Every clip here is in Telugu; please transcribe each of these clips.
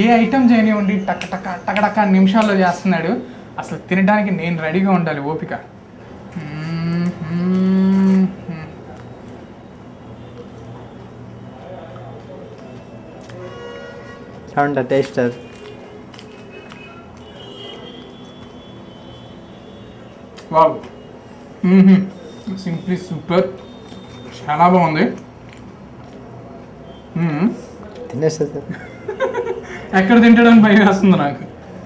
ఐటెం చేయనివ్వండి టక్ టక్ టక్ టక్ అని నిమిషాల్లో చేస్తున్నాడు అసలు తినడానికి నేను రెడీగా ఉండాలి ఓపిక మ్మ్, మ్మ్, మ్మ్. చూడండి టేస్ట్ అది వావ్ సింప్లీ సూపర్ చాలా బాగుంది మ్మ్. తినేస్తా సార్ ఎక్కడ తింటాడని భయం వేస్తుంది నాకు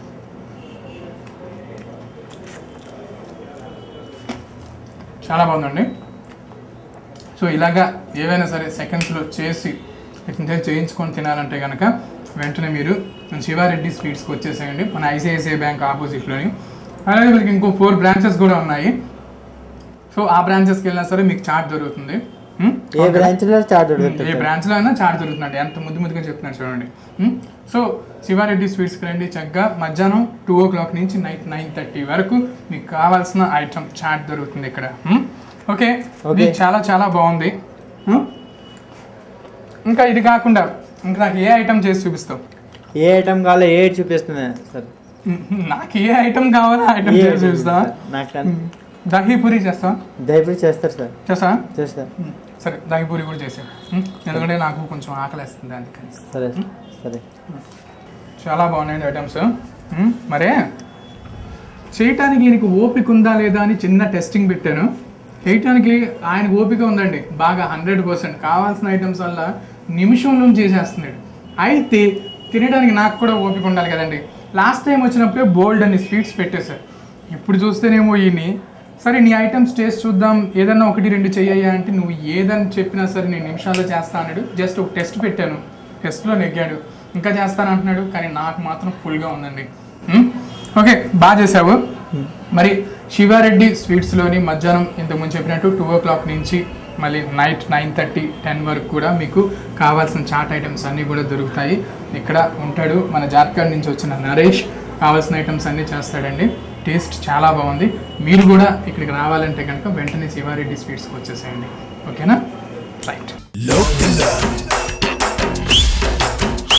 చాలా బాగుందండి సో ఇలాగా ఏవైనా సరే సెకండ్స్లో చేసి ఇంకా చేయించుకొని తినాలంటే కనుక వెంటనే మీరు శివారెడ్డి స్వీట్స్కి వచ్చేసేయండి మన ఐసిఐసిఐ బ్యాంక్ ఆపోజిట్లోని అలాగే వీళ్ళకి ఇంకో ఫోర్ బ్రాంచెస్ కూడా ఉన్నాయి సో ఆ బ్రాంచెస్కి వెళ్ళినా సరే మీకు చార్ట్ దొరుకుతుంది హ్మ్? ఏ బ్రాంచ్లో చార్ట్ ఏ దొరుకుతుంది బ్రాంచ్లో అయినా చార్జ్ దొరుకుతుందండి ఎంత ముద్దు ముద్దుగా చెప్తున్నారు చూడండి ఉమ్, సో శివారెడ్డి స్వీట్స్కి రండి చక్కగా మధ్యాహ్నం టూ ఓ క్లాక్ నుంచి నైట్ నైన్ థర్టీ వరకు మీకు కావాల్సిన ఐటమ్ చాట్ దొరుకుతుంది ఇక్కడ ఉమ్, ఓకే ఇది ఓకే. చాలా చాలా బాగుంది ఉమ్, ఇంకా ఇది కాకుండా ఇంకా నాకు ఏ ఐటమ్ చేసి చూపిస్తావు ఏ ఐటమ్ కావాలో ఏ చూపిస్తుంది సార్ ఉమ్, నాకు ఏ ఐటమ్ కావాలో ఆ ఐటమ్ ఏ చేసి చూపిస్తావా నాకు ఉమ్, దహీ పూరి చేస్తావా దయచేసి చేస్తారు సార్ చేస్తావా చేస్తారు ఉమ్, సరే దహీ పూరి కూడా చేసావు ఎందుకంటే నాకు కొంచెం ఆకలేస్తుంది అందుకని సరే సరే చాలా బాగున్నాయండి ఐటమ్స్ మ్మ్. మరే చేయటానికి ఈయనకి ఓపిక ఉందా లేదా అని చిన్న టెస్టింగ్ పెట్టాను చేయటానికి ఆయన ఓపిక ఉందండి బాగా హండ్రెడ్ పర్సెంట్ కావాల్సిన ఐటమ్స్ వల్ల నిమిషంలో చేసేస్తున్నాడు అయితే తినడానికి నాకు కూడా ఓపిక ఉండాలి కదండి లాస్ట్ టైం వచ్చినప్పుడే బోల్డ్ అని స్వీట్స్ పెట్టేశారు ఇప్పుడు చూస్తేనేమో ఈయన్ని సరే నీ ఐటమ్స్ టేస్ట్ చూద్దాం ఏదన్నా ఒకటి రెండు చెయ్యయ్యా అంటే నువ్వు ఏదని చెప్పినా సరే నేను నిమిషాల్లో చేస్తా అన్నాడు జస్ట్ ఒక టెస్ట్ పెట్టాను టెస్ట్లో నెగ్గాడు ఇంకా చేస్తాను అంటున్నాడు కానీ నాకు మాత్రం ఫుల్గా ఉందండి మ్మ్? ఓకే బాగా చేసావు మరి శివారెడ్డి స్వీట్స్లోని మధ్యాహ్నం ఇంతకుముందు చెప్పినట్టు టూ ఓ క్లాక్ నుంచి మళ్ళీ నైట్ నైన్ థర్టీ టెన్ వరకు కూడా మీకు కావాల్సిన చాట్ ఐటమ్స్ అన్నీ కూడా దొరుకుతాయి ఇక్కడ ఉంటాడు మన జార్ఖండ్ నుంచి వచ్చిన నరేష్ కావాల్సిన ఐటమ్స్ అన్నీ చేస్తాడండి టేస్ట్ చాలా బాగుంది మీరు కూడా ఇక్కడికి రావాలంటే కనుక వెంటనే శివారెడ్డి స్వీట్స్కి వచ్చేసేయండి ఓకేనా రైట్ Look alert.